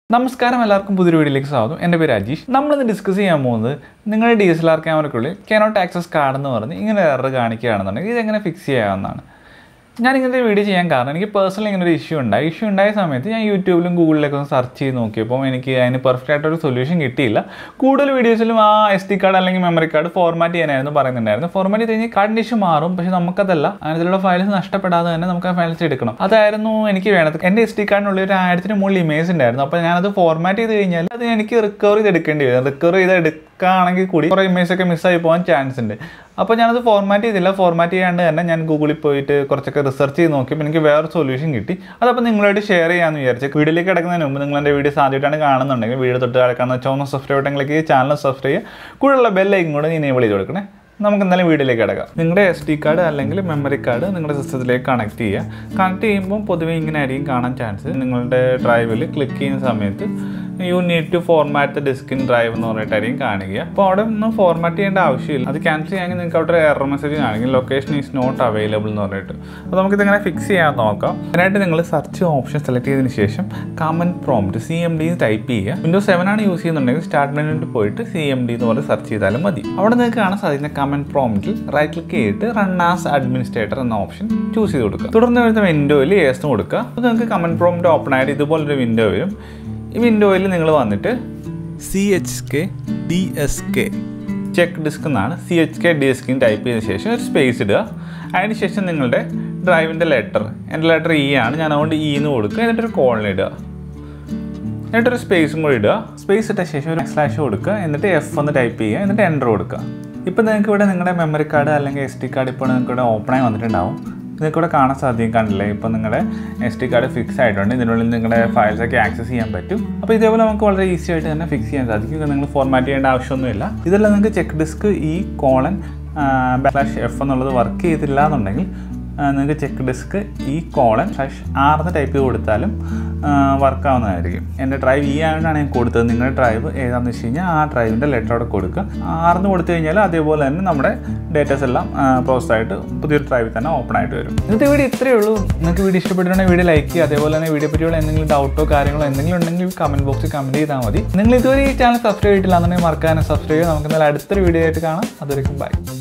നമസ്കാരം എല്ലാവർക്കും പുതിയൊരു വീഡിയോയിലേക്ക് സ്വാഗതം എൻ്റെ പേര് അജീഷ് നമ്മളിന്ന് ഡിസ്കസ് ചെയ്യാൻ പോകുന്നത് നിങ്ങളുടെ ഡി എസ് എൽ ആർ ക്യാമറയ്ക്കുള്ളിൽ കനോട്ട് ആക്സസ് കാർഡ് എന്ന് പറഞ്ഞ് ഇങ്ങനെ എറർ കാണിക്കുകയാണെന്നുണ്ടെങ്കിൽ ഇതെങ്ങനെ ഫിക്സ് ചെയ്യാവുന്നതാണ് ഞാൻ ഇങ്ങനത്തെ വീഡിയോ ചെയ്യാൻ കാരണം എനിക്ക് പേഴ്സണലി ഇങ്ങനെ ഒരു ഇഷ്യൂ ഉണ്ടായി ഇഷ്യൂ ഉണ്ടായ സമയത്ത് ഞാൻ യൂട്യൂബിലും ഗൂഗിളിലൊക്കെ ഒന്ന് സെർച്ച് ചെയ്ത് നോക്കിയപ്പോൾ എനിക്ക് അതിന് പെർഫെക്റ്റ് ആയിട്ടൊരു സൊല്യൂഷൻ കിട്ടിയില്ല കൂടുതൽ വീഡിയോസിലും ആ എസ് ഡി കാർഡ് അല്ലെങ്കിൽ മെമ്മറി കാർഡ് ഫോർമാറ്റ് ചെയ്യാനായിരുന്നു പറയുന്നുണ്ടായിരുന്നു ഫോർമാറ്റ് ചെയ്ത് കഴിഞ്ഞാൽ കാർഡിൻ്റെ ഇഷ്യൂ മാറും പക്ഷേ നമുക്കതല്ല അതിലുള്ള ഫയൽസ് നഷ്ടപ്പെടാതെ തന്നെ നമുക്ക് ആ ഫയൽസ് എടുക്കണം അതായിരുന്നു എനിക്ക് വേണ്ടത് എൻ്റെ എസ് ഡി കാർഡിനുള്ളിൽ ഒരു ആയിരത്തിന് മുകളിൽ ഇമേജ് ഉണ്ടായിരുന്നു അപ്പോൾ ഞാനത് ഫോർമാറ്റ് ചെയ്ത് കഴിഞ്ഞാൽ അത് എനിക്ക് റിക്കവർ ചെയ്ത് എടുക്കേണ്ടി വരും റിക്കവർ ചെയ്ത് എടുക്കുകയാണെങ്കിൽ കൂടി കുറേ ഇമേജ് ഒക്കെ മിസ്സായി പോകാൻ ചാൻസ് ഉണ്ട് അപ്പോൾ ഞാനത് ഫോർമാറ്റ് ചെയ്തില്ല ഫോർമാറ്റ് ചെയ്യാണ്ട് തന്നെ ഞാൻ ഗൂഗിളിൽ പോയിട്ട് കുറച്ചൊക്കെ റിസർച്ച് ചെയ്ത് നോക്കിയപ്പോൾ എനിക്ക് വേറെ സൊല്യൂഷൻ കിട്ടി അതപ്പോൾ നിങ്ങളായിട്ട് ഷെയർ ചെയ്യാമെന്ന് വിചാരിച്ചു വീഡിയോയിലേക്ക് കിടക്കുന്നതിന് മുമ്പ് നിങ്ങൾ എൻ്റെ വീഡിയോസ് ആദ്യമായിട്ടാണ് കാണുന്നുണ്ടെങ്കിൽ വീഡിയോ തൊട്ട് കിടക്കുന്ന ചുവന്ന സബ്സ്ക്രൈബ് ബട്ടണിലേക്ക് ചാനൽ സബ്സ്ക്രൈബ് ചെയ്യുക കൂടുതലുള്ള ബെല്ലൈക്കും കൂടെ ഇനേബിൾ ചെയ്ത് കൊടുക്കണേ നമുക്ക് എന്തായാലും വീഡിയോയിലേക്ക് കിടക്കാം നിങ്ങളുടെ എസ് ഡി കാർഡ് അല്ലെങ്കിൽ മെമ്മറി കാർഡ് നിങ്ങളുടെ സിസ്റ്റത്തിലേക്ക് കണക്ട് ചെയ്യുക കണക്ട് ചെയ്യുമ്പോൾ പൊതുവേ ഇങ്ങനെ ആയിരിക്കും കാണാൻ ചാൻസ് നിങ്ങളുടെ ഡ്രൈവിൽ ക്ലിക്ക് ചെയ്യുന്ന സമയത്ത് you need to format the disk in drive എന്ന് പറഞ്ഞിട്ടായിരിക്കും കാണിക്കുക അപ്പോൾ അവിടെ ഒന്നും ഫോർമാറ്റ് ചെയ്യേണ്ട ആവശ്യമില്ല അത് ക്യാൻസൽ ചെയ്യാമെങ്കിൽ നിങ്ങൾക്ക് അവിടെ ഒരു എറർ മെസ്സേജ് കാണിക്കും ലൊക്കേഷൻ ഈസ് നോട്ട് അവൈലബിൾ എന്ന് പറഞ്ഞിട്ട് അപ്പോൾ നമുക്കിതെങ്ങനെ ഫിക്സ് ചെയ്യാൻ നോക്കാം അതിനായിട്ട് നിങ്ങൾ സെർച്ച് ഓപ്ഷൻ സെലക്ട് ചെയ്തതിന് ശേഷം command prompt C M D type ചെയ്യുക വിൻഡോസ് സെവൻ ആണ് യൂസ് ചെയ്യുന്നുണ്ടെങ്കിൽ സ്റ്റാർട്ട് മെനുവിൽ പോയിട്ട് സി എം ഡി എന്ന് പറഞ്ഞ് സെർച്ച് ചെയ്താലും മതി അവിടെ നിങ്ങൾക്ക് കാണാൻ സാധിക്കുന്ന കമൻറ്റ് പ്രോംപ്റ്റിൽ റൈറ്റ് ക്ലിക്ക് ചെയ്തിട്ട് റൺ ആസ് അഡ്മിനിസ്ട്രേറ്റർ എന്ന ഓപ്ഷൻ ചൂസ് ചെയ്ത് കൊടുക്കുക തുടർന്ന് വരുന്ന വിൻഡോയിൽ ഏസ് കൊടുക്കുക അപ്പോൾ നിങ്ങൾക്ക് കമൻറ്റ് പ്രോംപ്റ്റ് ഓപ്പൺ ആയിട്ട് ഇതുപോലൊരു വിൻഡോ വരും ഈ വിൻഡോയിൽ നിങ്ങൾ വന്നിട്ട് C H K D S K check disk എന്നാണ് C H K D S K type ചെയ്ത ശേഷം ഒരു സ്പേസ് ഇടുക അതിന് ശേഷം നിങ്ങളുടെ ഡ്രൈവിൻ്റെ ലെറ്റർ എൻ്റെ ലെറ്റർ ഇ ആണ് ഞാൻ അതുകൊണ്ട് ഇ എന്ന് കൊടുക്കുക എന്നിട്ടൊരു കോളിന് ഇടുക എന്നിട്ടൊരു സ്പേസും കൂടി ഇടുക സ്പേസ് ഇട്ട ശേഷം ഒരു സ്ലാഷ് കൊടുക്കുക എന്നിട്ട് എഫ് ഒന്ന് ടൈപ്പ് ചെയ്യുക എന്നിട്ട് എൻ്റർ കൊടുക്കുക ഇപ്പോൾ നിങ്ങൾക്ക് ഇവിടെ നിങ്ങളുടെ മെമ്മറി കാർഡ് അല്ലെങ്കിൽ എസ് ഡി കാർഡ് ഇപ്പോൾ നിങ്ങൾക്ക് ഇവിടെ ഓപ്പണായി വന്നിട്ടുണ്ടാവും നിങ്ങൾക്ക് ഇവിടെ കാണാൻ സാധിക്കും കണ്ടില്ലേ ഇപ്പോൾ നിങ്ങളുടെ എസ് ഡി കാർഡ് ഫിക്സ് ആയിട്ടുണ്ട് ഇതിനുള്ളിൽ നിങ്ങളുടെ ഫയൽസ് ഒക്കെ ആക്സസ് ചെയ്യാൻ പറ്റും അപ്പോൾ ഇതേപോലെ നമുക്ക് വളരെ ഈസി ആയിട്ട് തന്നെ ഫിക്സ് ചെയ്യാൻ സാധിക്കും നിങ്ങൾ ഫോർമാറ്റ് ചെയ്യേണ്ട ആവശ്യമൊന്നുമില്ല ഇതെല്ലാം നിങ്ങൾക്ക് check disk E colon backlash F എന്നുള്ളത് വർക്ക് ചെയ്തില്ല എന്നുണ്ടെങ്കിൽ നിങ്ങൾക്ക് check disk E colon slash ആർന്ന് ടൈപ്പ് ചെയ്ത് കൊടുത്താലും വർക്ക് ആവുന്നതായിരിക്കും എൻ്റെ ഡ്രൈവ് ഈ ആയതുകൊണ്ടാണ് ഞാൻ കൊടുത്തത് നിങ്ങളുടെ ഡ്രൈവ് ഏതാണെന്ന് വെച്ച് കഴിഞ്ഞാൽ ആ ഡ്രൈവിൻ്റെ ലെറ്റർ അവിടെ കൊടുക്കുക ആർന്ന് കൊടുത്തു കഴിഞ്ഞാൽ അതേപോലെ തന്നെ നമ്മുടെ ഡേറ്റാസ് എല്ലാം പ്രോസസ് ആയിട്ട് പുതിയൊരു ഡ്രൈവിൽ തന്നെ ഓപ്പൺ ആയിട്ട് വരും ഇന്നത്തെ വീഡിയോ ഇത്രയേ ഉള്ളൂ നിങ്ങൾക്ക് വീഡിയോ ഇഷ്ടപ്പെട്ടിട്ടുണ്ടെങ്കിൽ വീഡിയോ ലൈക്ക് ചെയ്യുക അതേപോലെ തന്നെ വീഡിയോ പറ്റിയുള്ള എന്തെങ്കിലും ഡൗട്ടോ കാര്യങ്ങളോ എന്തെങ്കിലും ഉണ്ടെങ്കിൽ കമൻറ്റ് ബോക്സിൽ കമൻറ്റ് ചെയ്താൽ മതി നിങ്ങൾ ഇതുവരെ ഈ ചാനൽ സബ്സ്ക്രൈബ് ചെയ്തിട്ടില്ല എന്നുണ്ടെങ്കിൽ മറക്കാനും സബ്സ്ക്രൈബ് ചെയ്യുക നമുക്ക് എന്തായാലും അടുത്തൊരു വീഡിയോ ആയിട്ട് കാണാം അതുവരെയും ബൈ